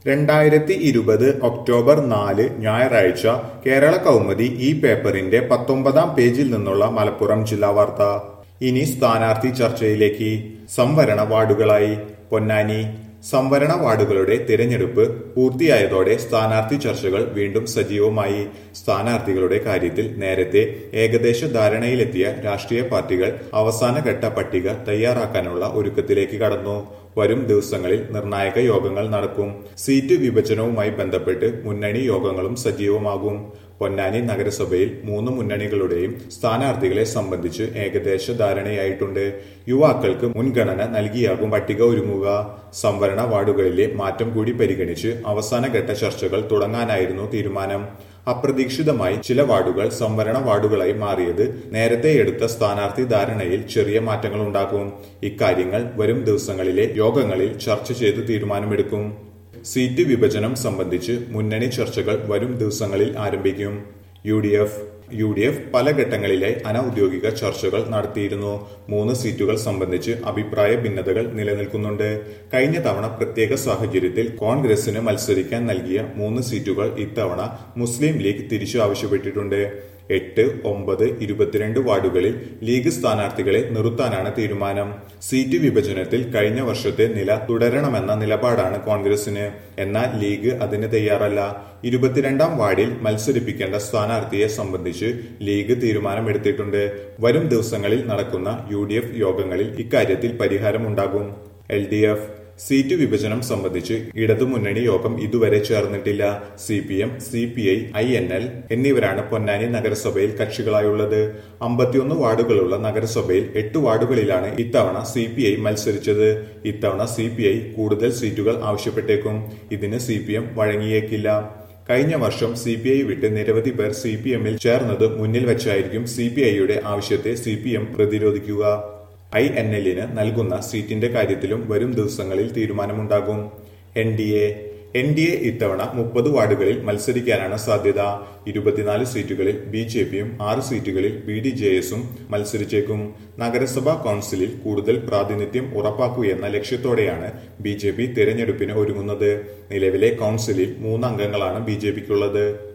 രണ്ടായിരത്തി ഇരുപത് ഒക്ടോബർ നാല് ഞായറാഴ്ച കേരള കൗമുദി ഈ പേപ്പറിന്റെ പത്തൊമ്പതാം പേജിൽ നിന്നുള്ള മലപ്പുറം ജില്ലാ വാർത്ത ഇനി സ്ഥാനാർത്ഥി ചർച്ചയിലേക്ക് സംവരണ വാർഡുകളായി പൊന്നാനി സംവരണ വാർഡുകളുടെ തിരഞ്ഞെടുപ്പ് പൂർത്തിയായതോടെ സ്ഥാനാർത്ഥി ചർച്ചകൾ വീണ്ടും സജീവമായി സ്ഥാനാർത്ഥികളുടെ കാര്യത്തിൽ നേരത്തെ ഏകദേശ ധാരണയിലെത്തിയ രാഷ്ട്രീയ പാർട്ടികൾ അവസാനഘട്ട പട്ടിക തയ്യാറാക്കാനുള്ള ഒരുക്കത്തിലേക്ക് കടന്നു വരും ദിവസങ്ങളിൽ നിർണായക യോഗങ്ങൾ നടക്കും സീറ്റ് വിഭജനവുമായി ബന്ധപ്പെട്ട് മുന്നണി യോഗങ്ങളും സജീവമാകും പൊന്നാനി നഗരസഭയിൽ മൂന്ന് മുന്നണികളുടെയും സ്ഥാനാർത്ഥികളെ സംബന്ധിച്ച് ഏകദേശ ധാരണയായിട്ടുണ്ട് യുവാക്കൾക്ക് മുൻഗണന നൽകിയാകും പട്ടിക ഒരുങ്ങുക സംവരണ വാർഡുകളിലെ മാറ്റം കൂടി പരിഗണിച്ച് അവസാനഘട്ട ചർച്ചകൾ തുടങ്ങാനായിരുന്നു തീരുമാനം അപ്രതീക്ഷിതമായി ചില വാർഡുകൾ സംവരണ വാർഡുകളായി മാറിയത് നേരത്തെ എടുത്ത സ്ഥാനാർത്ഥി ധാരണയിൽ ചെറിയ മാറ്റങ്ങൾ ഉണ്ടാക്കും ഇക്കാര്യങ്ങൾ വരും ദിവസങ്ങളിലെ യോഗങ്ങളിൽ ചർച്ച ചെയ്ത് തീരുമാനമെടുക്കും സീറ്റ് വിഭജനം സംബന്ധിച്ച് മുന്നണി ചർച്ചകൾ വരും ദിവസങ്ങളിൽ ആരംഭിക്കും U D F U D F പല ഘട്ടങ്ങളിലായി അനൌദ്യോഗിക ചർച്ചകൾ നടത്തിയിരുന്നു മൂന്ന് സീറ്റുകൾ സംബന്ധിച്ച് അഭിപ്രായ ഭിന്നതകൾ നിലനിൽക്കുന്നുണ്ട് കഴിഞ്ഞ തവണ പ്രത്യേക സാഹചര്യത്തിൽ കോൺഗ്രസിന് മത്സരിക്കാൻ നൽകിയ മൂന്ന് സീറ്റുകൾ ഇത്തവണ മുസ്ലിം ലീഗ് തിരിച്ചു ആവശ്യപ്പെട്ടിട്ടുണ്ട് എട്ട് ഒമ്പത് ഇരുപത്തിരണ്ട് വാർഡുകളിൽ ലീഗ് സ്ഥാനാർത്ഥികളെ നിർത്താനാണ് തീരുമാനം സീറ്റ് വിഭജനത്തിൽ കഴിഞ്ഞ വർഷത്തെ നില തുടരണമെന്ന നിലപാടാണ് കോൺഗ്രസിന് എന്നാൽ ലീഗ് അതിന് തയ്യാറല്ല ഇരുപത്തിരണ്ടാം വാർഡിൽ മത്സരിപ്പിക്കേണ്ട സ്ഥാനാർത്ഥിയെ സംബന്ധിച്ച് ലീഗ് തീരുമാനമെടുത്തിട്ടുണ്ട് വരും ദിവസങ്ങളിൽ നടക്കുന്ന യു യോഗങ്ങളിൽ ഇക്കാര്യത്തിൽ പരിഹാരമുണ്ടാകും എൽ ഡി എഫ് സീറ്റ് വിഭജനം സംബന്ധിച്ച് ഇടതുമുന്നണി യോഗം ഇതുവരെ ചേർന്നിട്ടില്ല C P M C P I I N L എന്നിവരാണ് പൊന്നാനി നഗരസഭയിൽ കക്ഷികളായുള്ളത് അമ്പത്തിയൊന്ന് വാർഡുകളുള്ള നഗരസഭയിൽ എട്ട് വാർഡുകളിലാണ് ഇത്തവണ സി പി ഐ മത്സരിച്ചത് ഇത്തവണ സി പി ഐ കൂടുതൽ സീറ്റുകൾ ആവശ്യപ്പെട്ടേക്കും ഇതിന് സി പി എം വഴങ്ങിയേക്കില്ല കഴിഞ്ഞ വർഷം സി പി ഐ വിട്ട് നിരവധി പേർ സി പി എമ്മിൽ ചേർന്നത് മുന്നിൽ വെച്ചായിരിക്കും സി പി ഐയുടെ ആവശ്യത്തെ സി പി എം പ്രതിരോധിക്കുക ഐ എൻ എല്ലിന് നൽകുന്ന സീറ്റിന്റെ കാര്യത്തിലും വരും ദിവസങ്ങളിൽ തീരുമാനമുണ്ടാകും N D A N D A ഇത്തവണ മുപ്പത് വാർഡുകളിൽ മത്സരിക്കാനാണ് സാധ്യത ഇരുപത്തിനാല് സീറ്റുകളിൽ ബി ജെ പിയും ആറ് സീറ്റുകളിൽ ബി ഡി ജെ എസും മത്സരിച്ചേക്കും നഗരസഭാ കൌൺസിലിൽ കൂടുതൽ പ്രാതിനിധ്യം ഉറപ്പാക്കുകയെന്ന ലക്ഷ്യത്തോടെയാണ് ബി ജെ പി തിരഞ്ഞെടുപ്പിന് ഒരുങ്ങുന്നത് നിലവിലെ കൌൺസിലിൽ മൂന്ന് അംഗങ്ങളാണ് ബി ജെ പിക്കുള്ളത്